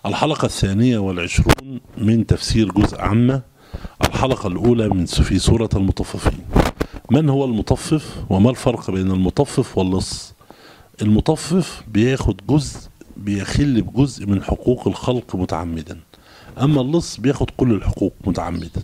الحلقة الثانية والعشرون من تفسير جزء عامة الحلقة الأولى من في سورة المطففين من هو المطفف وما الفرق بين المطفف واللص المطفف بياخد جزء بيخل بجزء من حقوق الخلق متعمدا أما اللص بياخد كل الحقوق متعمدا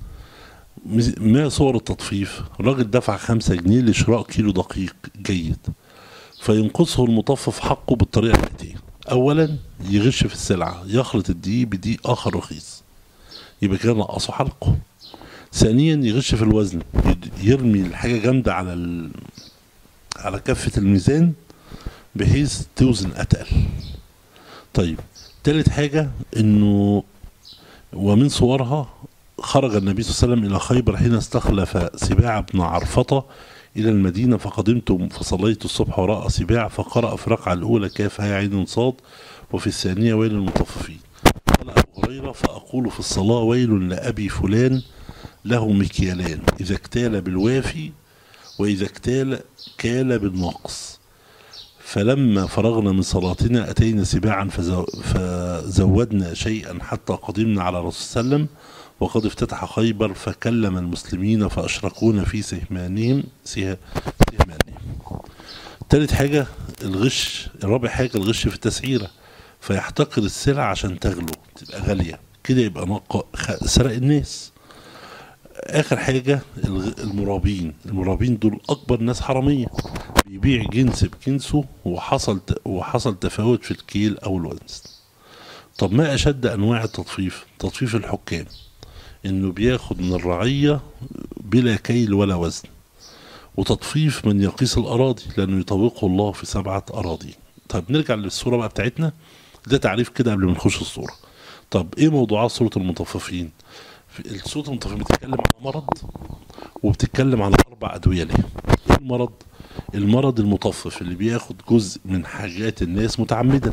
ما صور التطفيف الراجل دفع خمسة جنيه لشراء كيلو دقيق جيد فينقصه المطفف حقه بالطريقة الآتية أولا يغش في السلعة يخلط الدقيق بدقيق آخر رخيص يبقى كده نقصه حلقه ثانيا يغش في الوزن يرمي الحاجة جامدة على ال... على كفة الميزان بحيث توزن أتقل طيب تالت حاجة انه ومن صورها خرج النبي صلى الله عليه وسلم إلى خيبر حين استخلف سباع بن عرفطة إلى المدينة فقدمت فصليت الصبح وراء سباع فقرأ في الركعة الأولى كاف هاء عين صاد وفي الثانية ويل للمطففين قال أبو هريرة فأقول في الصلاة ويل لأبي فلان له مكيالان إذا اكتال بالوافي وإذا اكتال كال بالناقص فلما فرغنا من صلاتنا أتينا سباعا فزو فزودنا شيئا حتى قدمنا على رسول الله صلى الله عليه وسلم وقد افتتح خيبر فكلم المسلمين فأشركونا في سهمانهم سهمانهم ثالث حاجة الغش الرابع حاجة الغش في التسعيرة فيحتقر السلع عشان تغلو تبقى غالية كده يبقى نق... سرق الناس آخر حاجة المرابين المرابين دول أكبر ناس حرامية بيبيع جنس بجنسه وحصل وحصل تفاوت في الكيل أو الوزن طب ما أشد أنواع التطفيف تطفيف الحكام انه بياخد من الرعية بلا كيل ولا وزن وتطفيف من يقيس الاراضي لانه يطوقه الله في سبعة اراضي طب نرجع للصورة بقى بتاعتنا ده تعريف كده قبل ما نخش الصورة طب ايه موضوعات صورة المطففين صورة المطففين بتتكلم عن مرض وبتتكلم عن اربع ادوية ليه ايه المرض المرض المطفف اللي بياخد جزء من حاجات الناس متعمدا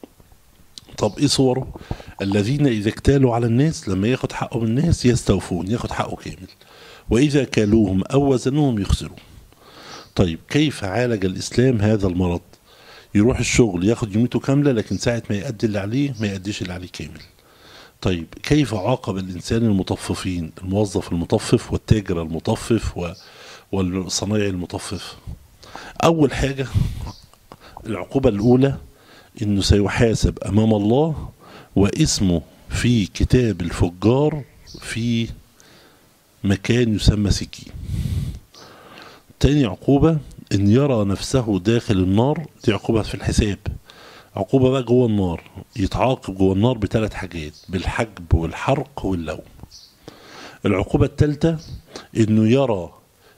طب ايه صوره الذين اذا اكتالوا على الناس لما ياخد حقه من الناس يستوفون ياخد حقه كامل واذا كالوهم او وزنوهم يخسرون طيب كيف عالج الاسلام هذا المرض يروح الشغل ياخد يوميته كاملة لكن ساعة ما يأدي اللي عليه ما يأديش اللي عليه كامل طيب كيف عاقب الإنسان المطففين الموظف المطفف والتاجر المطفف و... والصنايعي المطفف أول حاجة العقوبة الأولى انه سيحاسب امام الله واسمه في كتاب الفجار في مكان يسمى سكين تاني عقوبة ان يرى نفسه داخل النار دي عقوبة في الحساب عقوبة بقى جوه النار يتعاقب جوه النار بثلاث حاجات بالحجب والحرق واللوم العقوبة الثالثة انه يرى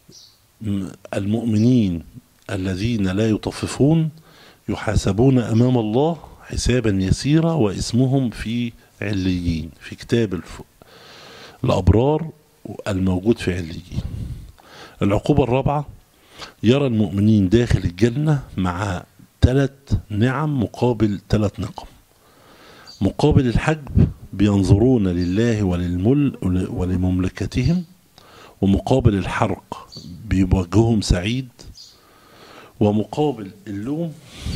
المؤمنين الذين لا يطففون يحاسبون أمام الله حسابا يسيرا واسمهم في عليين في كتاب الف... الأبرار الموجود في عليين العقوبة الرابعة يرى المؤمنين داخل الجنة مع ثلاث نعم مقابل ثلاث نقم مقابل الحجب بينظرون لله وللمل ولمملكتهم ومقابل الحرق بيوجههم سعيد ومقابل اللوم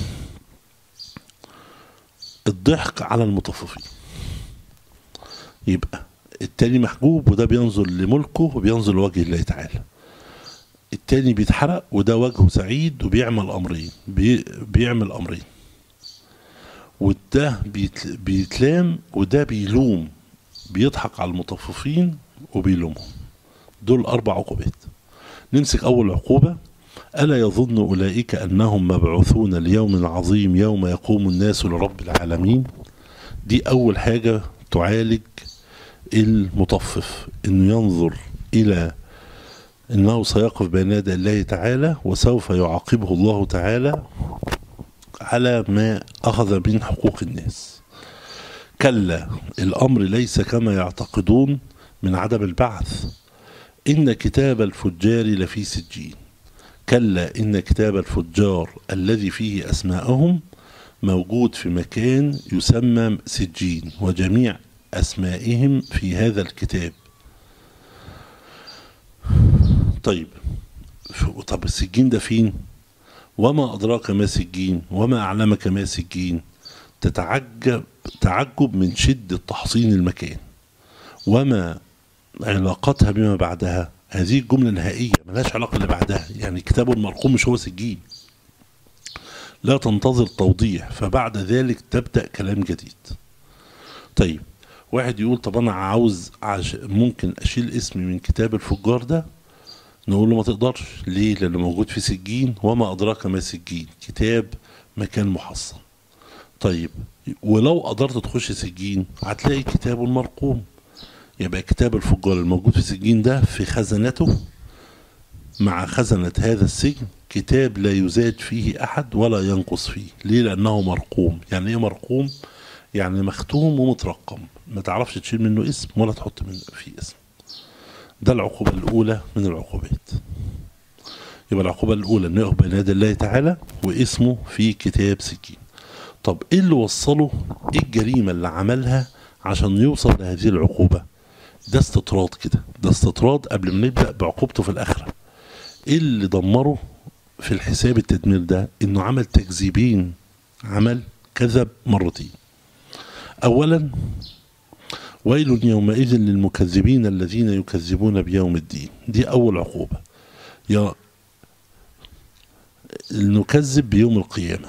الضحك على المطففين يبقى التاني محجوب وده بينظر لملكه وبينظر لوجه الله تعالى التاني بيتحرق وده وجهه سعيد وبيعمل امرين بي بيعمل امرين وده بيتلام وده بيلوم بيضحك على المطففين وبيلومهم دول اربع عقوبات نمسك اول عقوبه ألا يظن أولئك أنهم مبعوثون ليوم عظيم يوم يقوم الناس لرب العالمين دي أول حاجة تعالج المطفف أنه ينظر إلى أنه سيقف بين يدي الله تعالى وسوف يعاقبه الله تعالى على ما أخذ من حقوق الناس كلا الأمر ليس كما يعتقدون من عدم البعث إن كتاب الفجار لفي سجين كلا إن كتاب الفجار الذي فيه أسماءهم موجود في مكان يسمى سجين وجميع أسمائهم في هذا الكتاب طيب طب السجين ده فين وما أدراك ما سجين وما أعلمك ما سجين تتعجب تعجب من شدة تحصين المكان وما علاقتها بما بعدها هذه الجملة نهائية ملهاش علاقة اللي بعدها يعني كتاب المرقوم مش هو سجين لا تنتظر توضيح فبعد ذلك تبدأ كلام جديد طيب واحد يقول طب انا عاوز عش... ممكن اشيل اسمي من كتاب الفجار ده نقول له ما تقدرش ليه لانه موجود في سجين وما ادراك ما سجين كتاب مكان محصن طيب ولو قدرت تخش سجين هتلاقي كتاب المرقوم يبقى كتاب الفجار الموجود في سجين ده في خزنته مع خزنة هذا السجن كتاب لا يزاد فيه أحد ولا ينقص فيه ليه لأنه مرقوم يعني إيه مرقوم يعني مختوم ومترقم ما تعرفش تشيل منه اسم ولا تحط منه فيه اسم ده العقوبة الأولى من العقوبات يبقى العقوبة الأولى إنه يقف بين يدي الله تعالى واسمه في كتاب سجين طب إيه اللي وصله إيه الجريمة اللي عملها عشان يوصل لهذه العقوبة ده استطراد كده ده استطراد قبل ما نبدأ بعقوبته في الآخرة إيه اللي دمره في الحساب التدمير ده إنه عمل تكذيبين عمل كذب مرتين أولا ويل يومئذ للمكذبين الذين يكذبون بيوم الدين دي أول عقوبة يا نكذب بيوم القيامة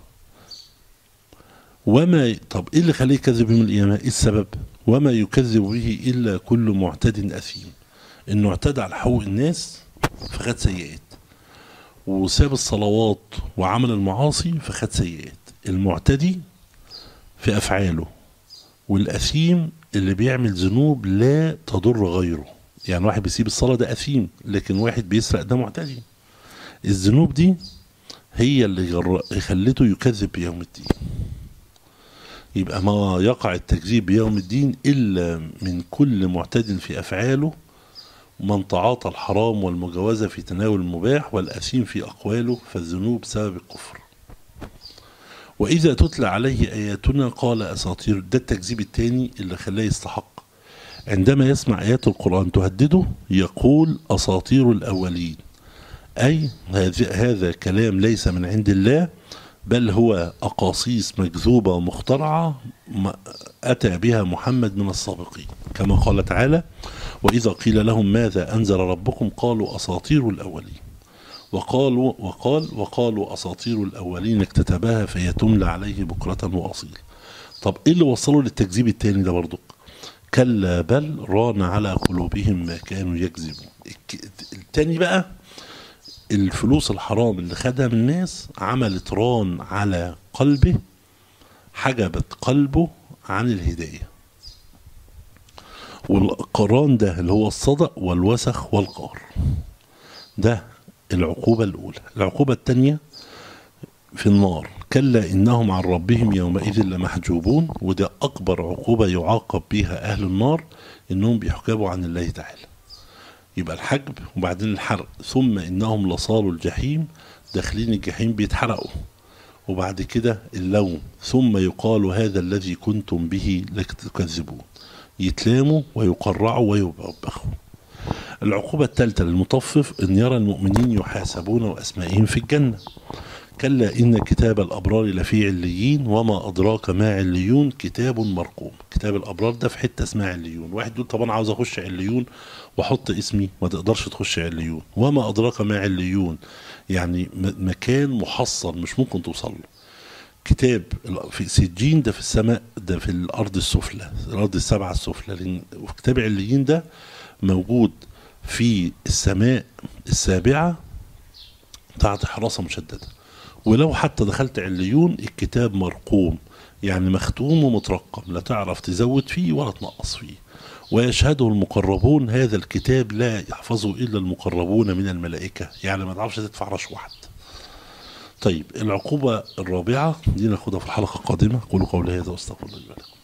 وما طب ايه اللي خليه يكذب يوم القيامة ايه السبب وما يكذب به الا كل معتد اثيم انه اعتدى على حقوق الناس فخد سيئات وساب الصلوات وعمل المعاصي فخد سيئات المعتدي في افعاله والاثيم اللي بيعمل ذنوب لا تضر غيره يعني واحد بيسيب الصلاة ده أثيم لكن واحد بيسرق ده معتدي الذنوب دي هي اللي جر... خلته يكذب بيوم الدين يبقى ما يقع التكذيب بيوم الدين إلا من كل معتد في أفعاله من تعاطى الحرام والمجاوزة في تناول المباح والأثيم في أقواله فالذنوب سبب الكفر وإذا تتلى عليه آياتنا قال أساطير ده التكذيب الثاني اللي خلاه يستحق عندما يسمع آيات القرآن تهدده يقول أساطير الأولين أي هذا كلام ليس من عند الله بل هو أقاصيص مكذوبة ومخترعة أتى بها محمد من السابقين كما قال تعالى وإذا قيل لهم ماذا أنزل ربكم قالوا أساطير الأولين وقالوا وقال وقالوا أساطير الأولين اكتتباها فهي تملى عليه بكرة وأصيل طب إيه اللي وصلوا للتكذيب التاني ده برضو كلا بل ران على قلوبهم ما كانوا يكذبون التاني بقى الفلوس الحرام اللي خدها من الناس عملت ران على قلبه حجبت قلبه عن الهداية والقران ده اللي هو الصدق والوسخ والقار ده العقوبة الأولى العقوبة الثانية في النار كلا إنهم عن ربهم يومئذ لمحجوبون وده أكبر عقوبة يعاقب بها أهل النار إنهم بيحجبوا عن الله تعالى يبقى الحجب وبعدين الحرق ثم إنهم لصالوا الجحيم داخلين الجحيم بيتحرقوا وبعد كده اللوم ثم يقال هذا الذي كنتم به لك تكذبون يتلاموا ويقرعوا ويوبخوا العقوبة الثالثة للمطفف أن يرى المؤمنين يحاسبون وأسمائهم في الجنة كلا إن كتاب الأبرار لفي عليين وما أدراك ما عليون كتاب مرقوم كتاب الأبرار ده في حتة اسمها عليون واحد يقول طب أنا عاوز أخش عليون وأحط اسمي ما تقدرش تخش عليون وما أدراك ما عليون يعني مكان محصن مش ممكن توصل له كتاب في سجين ده في السماء ده في الأرض السفلى الأرض السبعة السفلى لأن كتاب عليين ده موجود في السماء السابعة تحت حراسة مشددة ولو حتى دخلت عليون الكتاب مرقوم يعني مختوم ومترقم لا تعرف تزود فيه ولا تنقص فيه ويشهده المقربون هذا الكتاب لا يحفظه إلا المقربون من الملائكة يعني ما تعرفش تدفع رشوة حد طيب العقوبة الرابعة دي ناخدها في الحلقة القادمة قولوا قولي هذا واستغفر الله لي ولكم